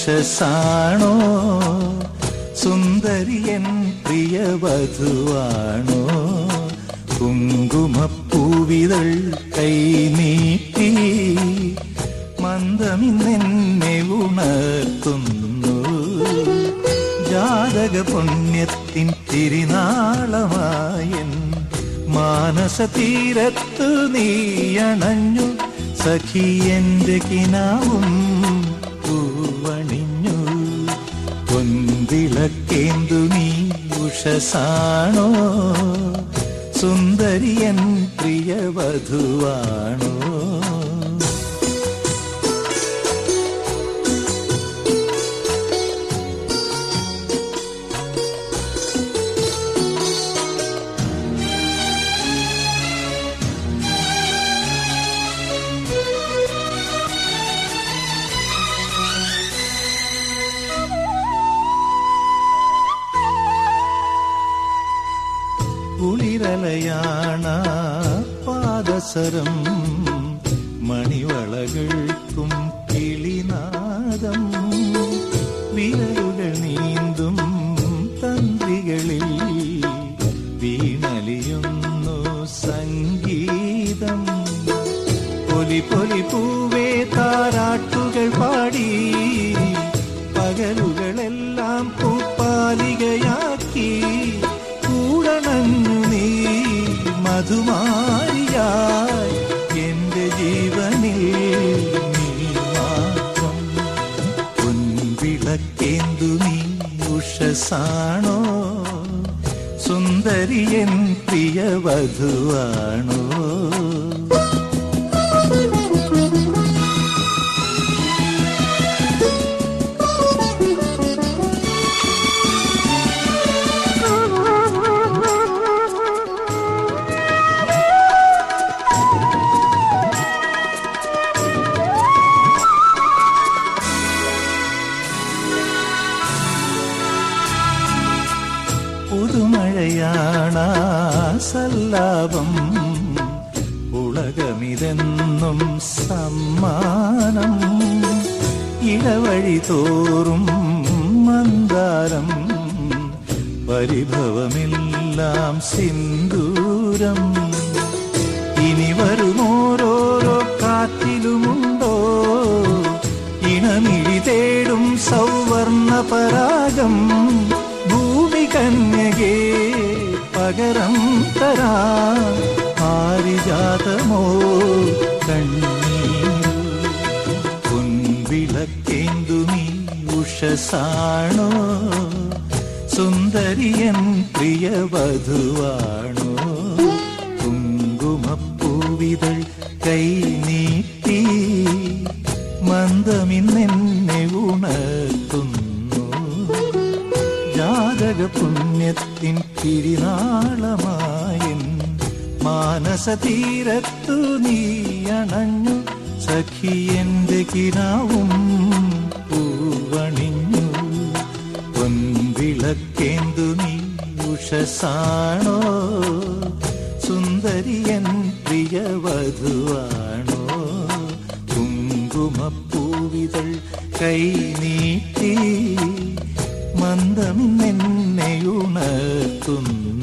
ഉഷസാണോ സുന്ദരിയൻ പ്രിയവധുവാണോ കുങ്കുമപ്പൂവിതൾ കൈനീട്ടി മന്ദമിന്നെന്നെ ഉണർത്തുന്നു ജാതക പുണ്യത്തിൻ തിരുനാളമായൻ മാനസ തീരത്തു നീയണഞ്ഞു സഖി എന്റെ കിനാവും പൂവണിഞ്ഞു പൊന്തിളക്കേന്തു നീ ഉഷസാണോ സുന്ദരിയൻ പ്രിയവധുവാണോ കുളിരലയാണ പാദസരം മണിവളകൾക്കും കിളിനാദം വിരലുകൾ നീന്തും തന്ത്രികളിൽ വീണലിയുന്നു സംഗീതം പൊലി പൊലി പൂവേ താരാട്ടുകൾ പാടി പകലുകളെല്ലാം പൂപ്പാലികയാക്കി കൂടണഞ്ഞു നീ മധുമാരിയായി എന്റെ ജീവനിൽ നീ മാത്രം പൊൻവിളക്കേന്തു നീ ഉഷസാണോ സുന്ദരിയൻ പ്രിയവധുവാണോ പുതുമഴയാണ സല്ലാപം ഉളകമിതെന്നും സമ്മാനം ഇടവഴി തോറും മന്ദാരം പരിഭവമെല്ലാം സിന്ദൂരം ഇനി വരുമോരോരോ കാറ്റിലുമുണ്ടോ ഇണമിഴി തേടും സൗവർണ പരാഗം ഭൂമി കന്യകേ പകരം തരാ പാരിജാതമോ കണ്ണീരു പൊൻവിളക്കേന്തു നീ ഉഷസാണോ സുന്ദരിയൻ പ്രിയവധുവാണോ കുങ്കുമപ്പൂവിതൾ കൈ നീട്ടി മന്ദമിന്നെന്നെ ഉണർത്തുന്നു ജാതക പുണ്യത്തിൻ തിരുനാളമായൻ മാനസ തീരത്തു നീ അണഞ്ഞു സഖി എന്റെ കിനാവും പൂവണിഞ്ഞു പൊൻവിളക്കേന്തു നീ ഉഷസാണോ സുന്ദരിയൻ പ്രിയവധുവാണോ കുങ്കുമപ്പൂവിതൾ കൈ നീട്ടി മന്ദമിന്നെന്നെ ഉണർത്തുന്നു